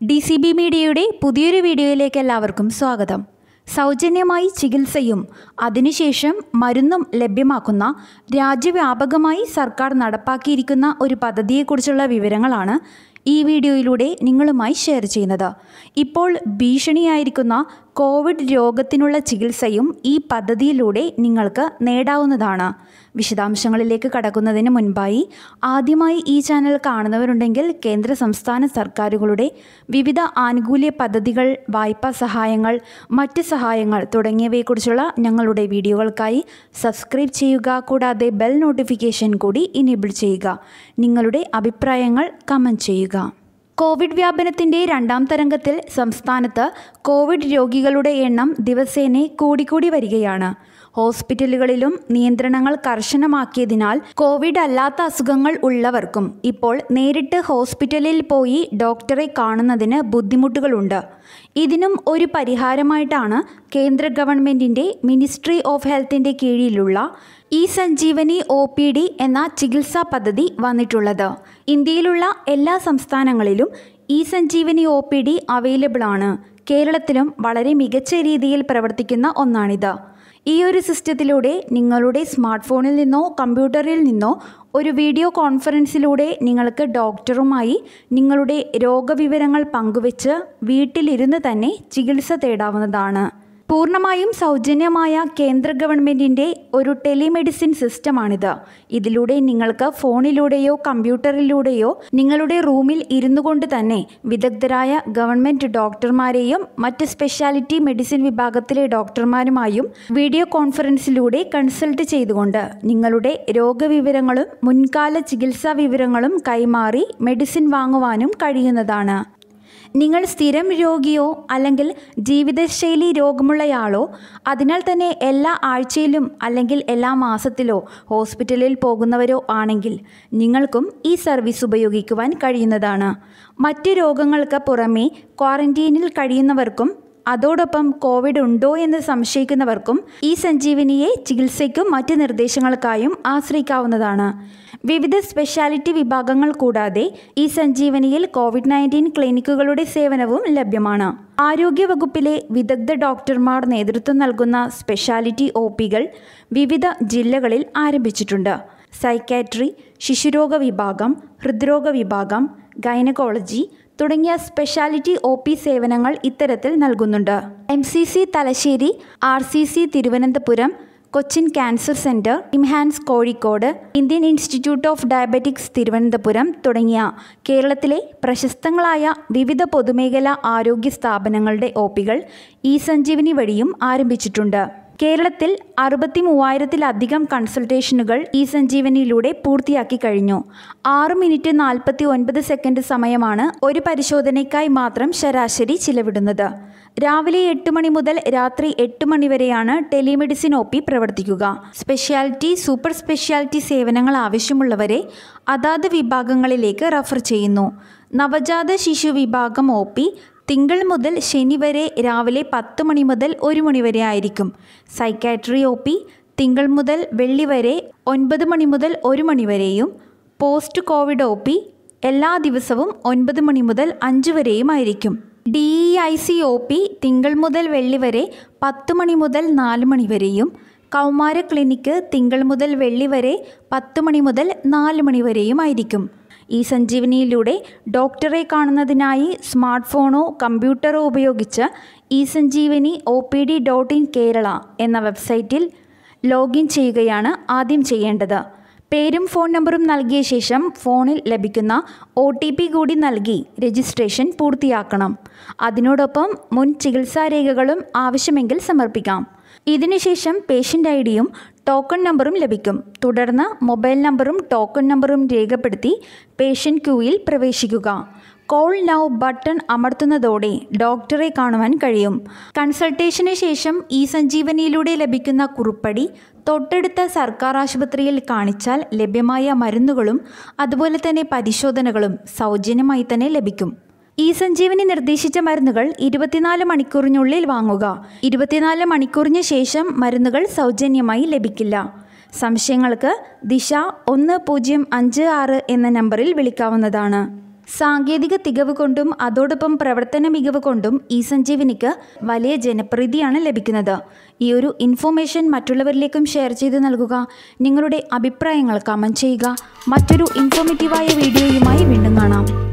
D C B മീഡിയയുടെ പുതിയൊരു വീഡിയോയിലേക്ക് എല്ലാവർക്കും സ്വാഗതം സൗജന്യമായി ചികിത്സയും അതിനുശേഷം മരുന്നും ലഭ്യമാക്കുന്ന രാജ്യവ്യാപകമായി സർക്കാർ നടപ്പാക്കിയിരിക്കുന്ന ഒരു പദ്ധതിയെക്കുറിച്ചുള്ള വിവരങ്ങളാണ് ഈ വീഡിയോയിലൂടെ നിങ്ങളുമായി ഷെയർ ചെയ്യുന്നത് ഇപ്പോൾ ഭീഷണിയായിരിക്കുന്ന കോവിഡ് രോഗത്തിനുള്ള ചികിത്സയും ഈ പദ്ധതിയിലൂടെ നിങ്ങൾക്ക് നേടാവുന്നതാണ് വിശദാംശങ്ങളിലേക്ക് കടക്കുന്നതിന് മുൻപായി ആദ്യമായി ഈ ചാനൽ കാണുന്നവരുണ്ടെങ്കിൽ കേന്ദ്ര സംസ്ഥാന സർക്കാരുകളുടെ വിവിധ ആനുകൂല്യ പദ്ധതികൾ വായ്പാ സഹായങ്ങൾ മറ്റ് സഹായങ്ങൾ തുടങ്ങിയവയെക്കുറിച്ചുള്ള ഞങ്ങളുടെ വീഡിയോകൾക്കായി സബ്സ്ക്രൈബ് ചെയ്യുക കൂടാതെ ബെൽ നോട്ടിഫിക്കേഷൻ കൂടി ഇനേബിൾ ചെയ്യുക നിങ്ങളുടെ അഭിപ്രായങ്ങൾ കമൻറ്റ് ചെയ്യുക കോവിഡ് വ്യാപനത്തിന്റെ രണ്ടാം തരംഗത്തിൽ സംസ്ഥാനത്ത് കോവിഡ് രോഗികളുടെ എണ്ണം ദിവസേന കൂടിക്കൂടി വരികയാണ് ഹോസ്പിറ്റലുകളിലും നിയന്ത്രണങ്ങൾ കർശനമാക്കിയതിനാൽ കോവിഡ് അല്ലാത്ത അസുഖങ്ങൾ ഉള്ളവർക്കും ഇപ്പോൾ നേരിട്ട് ഹോസ്പിറ്റലിൽ പോയി ഡോക്ടറെ കാണുന്നതിന് ബുദ്ധിമുട്ടുകളുണ്ട് ഇതിനും ഒരു പരിഹാരമായിട്ടാണ് കേന്ദ്ര ഗവൺമെന്റിന്റെ മിനിസ്ട്രി ഓഫ് ഹെൽത്തിന്റെ കീഴിലുള്ള E Sanjeevani O P D എന്ന ചികിത്സാ പദ്ധതി വന്നിട്ടുള്ളത് ഇന്ത്യയിലുള്ള എല്ലാ സംസ്ഥാനങ്ങളിലും E Sanjeevani O P D available ആണ് കേരളത്തിലും വളരെ മികച്ച രീതിയിൽ പ്രവർത്തിക്കുന്ന ഒന്നാണിത് ഈ ഒരു സിസ്റ്റത്തിലൂടെ നിങ്ങളുടെ സ്മാർട്ട് ഫോണിൽ നിന്നോ കമ്പ്യൂട്ടറിൽ നിന്നോ ഒരു വീഡിയോ കോൺഫറൻസിലൂടെ നിങ്ങൾക്ക് ഡോക്ടറുമായി നിങ്ങളുടെ രോഗവിവരങ്ങൾ പങ്കുവച്ച് വീട്ടിലിരുന്ന് തന്നെ ചികിത്സ തേടാവുന്നതാണ് പൂർണ്ണമായും സൗജന്യമായ കേന്ദ്ര ഗവൺമെൻറ്റിൻ്റെ ഒരു ടെലിമെഡിസിൻ സിസ്റ്റമാണിത് ഇതിലൂടെ നിങ്ങൾക്ക് ഫോണിലൂടെയോ കമ്പ്യൂട്ടറിലൂടെയോ നിങ്ങളുടെ റൂമിൽ ഇരുന്നു കൊണ്ട് തന്നെ വിദഗ്ധരായ ഗവൺമെൻറ് ഡോക്ടർമാരെയും മറ്റ് സ്പെഷ്യാലിറ്റി മെഡിസിൻ വിഭാഗത്തിലെ ഡോക്ടർമാരുമായും വീഡിയോ കോൺഫറൻസിലൂടെ കൺസൾട്ട് ചെയ്തുകൊണ്ട് നിങ്ങളുടെ രോഗവിവരങ്ങളും മുൻകാല ചികിത്സാ വിവരങ്ങളും കൈമാറി മെഡിസിൻ വാങ്ങുവാനും കഴിയുന്നതാണ് നിങ്ങൾ സ്ഥിരം രോഗിയോ അല്ലെങ്കിൽ ജീവിതശൈലി രോഗമുള്ളയാളോ അതിനാൽ തന്നെ എല്ലാ ആഴ്ചയിലും അല്ലെങ്കിൽ എല്ലാ മാസത്തിലോ ഹോസ്പിറ്റലിൽ പോകുന്നവരോ ആണെങ്കിൽ നിങ്ങൾക്കും ഈ സർവീസ് ഉപയോഗിക്കുവാൻ കഴിയുന്നതാണ് മറ്റ് രോഗങ്ങൾക്ക് പുറമേ ക്വാറന്റീനിൽ കഴിയുന്നവർക്കും അതോടൊപ്പം കോവിഡ് ഉണ്ടോ എന്ന് സംശയിക്കുന്നവർക്കും ഈ സഞ്ജീവനിയെ ചികിത്സയ്ക്കും മറ്റ് നിർദ്ദേശങ്ങൾക്കായും ആശ്രയിക്കാവുന്നതാണ് വിവിധ സ്പെഷ്യാലിറ്റി വിഭാഗങ്ങൾ കൂടാതെ ഈ സഞ്ജീവനിയിൽ കോവിഡ് നയൻറ്റീൻ ക്ലിനിക്കുകളുടെ സേവനവും ലഭ്യമാണ് ആരോഗ്യവകുപ്പിലെ വിദഗ്ധ ഡോക്ടർമാർ നേതൃത്വം നൽകുന്ന സ്പെഷ്യാലിറ്റി ഒ പികൾ വിവിധ ജില്ലകളിൽ ആരംഭിച്ചിട്ടുണ്ട് സൈക്കാട്രി ശിശുരോഗ വിഭാഗം ഹൃദ്രോഗ വിഭാഗം ഗൈനക്കോളജി തുടങ്ങിയ സ്പെഷ്യാലിറ്റി ഒ പി സേവനങ്ങൾ ഇത്തരത്തിൽ നൽകുന്നുണ്ട് M C C Thalassery R C C Thiruvananthapuram Cochin cancer centre IMHANS Kozhikode Indian institute of diabetics Thiruvananthapuram തുടങ്ങിയ കേരളത്തിലെ പ്രശസ്തങ്ങളായ വിവിധ പൊതുമേഖലാ ആരോഗ്യ സ്ഥാപനങ്ങളുടെ ഒ പികൾ ഇ സഞ്ജീവനി വഴിയും ആരംഭിച്ചിട്ടുണ്ട് കേരളത്തിൽ അറുപത്തി മൂവായിരത്തിലധികം കൺസൾട്ടേഷനുകൾ ഇ സഞ്ജീവനിയിലൂടെ പൂർത്തിയാക്കി കഴിഞ്ഞു ആറ് മിനിറ്റ് നാൽപ്പത്തി ഒൻപത് സെക്കൻഡ് സമയമാണ് ഒരു പരിശോധനയ്ക്കായി മാത്രം ശരാശരി ചിലവിടുന്നത് രാവിലെ എട്ട് മണി മുതൽ രാത്രി എട്ട് മണി വരെയാണ് ടെലിമെഡിസിൻ ഒ പി പ്രവർത്തിക്കുക സ്പെഷ്യാലിറ്റി സൂപ്പർ സ്പെഷ്യാലിറ്റി സേവനങ്ങൾ ആവശ്യമുള്ളവരെ അതാത് വിഭാഗങ്ങളിലേക്ക് റഫർ ചെയ്യുന്നു നവജാത ശിശു വിഭാഗം ഒ പി തിങ്കൾ മുതൽ ശനി വരെ രാവിലെ പത്ത് മണി മുതൽ ഒരു മണി വരെ ആയിരിക്കും സൈക്കാട്രി ഒ പി തിങ്കൾ മുതൽ വെള്ളി വരെ ഒൻപത് മണി മുതൽ ഒരു മണി വരെയും പോസ്റ്റ് കോവിഡ് ഒ പി എല്ലാ ദിവസവും ഒൻപത് മണി മുതൽ അഞ്ച് വരെയും ആയിരിക്കും D E I C O P തിങ്കൾ മുതൽ വെള്ളി വരെ പത്ത് മണി മുതൽ നാല് മണി വരെയും കൗമാര ക്ലിനിക്ക് തിങ്കൾ മുതൽ വെള്ളി വരെ പത്ത് മണി മുതൽ നാല് മണി വരെയും ആയിരിക്കും ഈ സഞ്ജീവനിയിലൂടെ ഡോക്ടറെ കാണുന്നതിനായി സ്മാർട്ട് ഫോണോ കമ്പ്യൂട്ടറോ ഉപയോഗിച്ച് E Sanjeevani O P D dot in Kerala എന്ന വെബ്സൈറ്റിൽ ലോഗിൻ ചെയ്യുകയാണ് ആദ്യം ചെയ്യേണ്ടത് പേരും ഫോൺ നമ്പറും നൽകിയ ശേഷം ഫോണിൽ ലഭിക്കുന്ന ഒ ടി പി കൂടി നൽകി രജിസ്ട്രേഷൻ പൂർത്തിയാക്കണം അതിനോടൊപ്പം മുൻ ചികിത്സാരേഖകളും ആവശ്യമെങ്കിൽ സമർപ്പിക്കാം ഇതിനുശേഷം പേഷ്യൻ്റ് ഐ ഡിയും ടോക്കൺ നമ്പറും ലഭിക്കും തുടർന്ന് മൊബൈൽ നമ്പറും ടോക്കൺ നമ്പറും രേഖപ്പെടുത്തി പേഷ്യൻ്റ് ക്യൂയിൽ പ്രവേശിക്കുക കോൾ നൗ ബട്ടൺ അമർത്തുന്നതോടെ ഡോക്ടറെ കാണുവാൻ കഴിയും കൺസൾട്ടേഷന് ശേഷം ഈ സഞ്ജീവനിയിലൂടെ ലഭിക്കുന്ന കുറിപ്പടി തൊട്ടടുത്ത സർക്കാർ ആശുപത്രിയിൽ കാണിച്ചാൽ ലഭ്യമായ മരുന്നുകളും അതുപോലെ തന്നെ പരിശോധനകളും സൗജന്യമായി തന്നെ ലഭിക്കും ഈ സഞ്ജീവനി നിർദ്ദേശിച്ച മരുന്നുകൾ ഇരുപത്തിനാല് മണിക്കൂറിനുള്ളിൽ വാങ്ങുക ഇരുപത്തിനാല് മണിക്കൂറിന് ശേഷം മരുന്നുകൾ സൗജന്യമായി ലഭിക്കില്ല സംശയങ്ങൾക്ക് ദിശ ഒന്ന് പൂജ്യം അഞ്ച് ആറ് എന്ന നമ്പറിൽ വിളിക്കാവുന്നതാണ് സാങ്കേതിക തികവ് കൊണ്ടും അതോടൊപ്പം പ്രവർത്തന മികവ് കൊണ്ടും ഇ സഞ്ജീവനിക്ക് വലിയ ജനപ്രീതിയാണ് ലഭിക്കുന്നത് ഈ ഒരു ഇൻഫോർമേഷൻ മറ്റുള്ളവരിലേക്കും ഷെയർ ചെയ്ത് നൽകുക നിങ്ങളുടെ അഭിപ്രായങ്ങൾ കമൻറ്റ് ചെയ്യുക മറ്റൊരു ഇൻഫോർമേറ്റീവായ വീഡിയോയുമായി വീണ്ടും കാണാം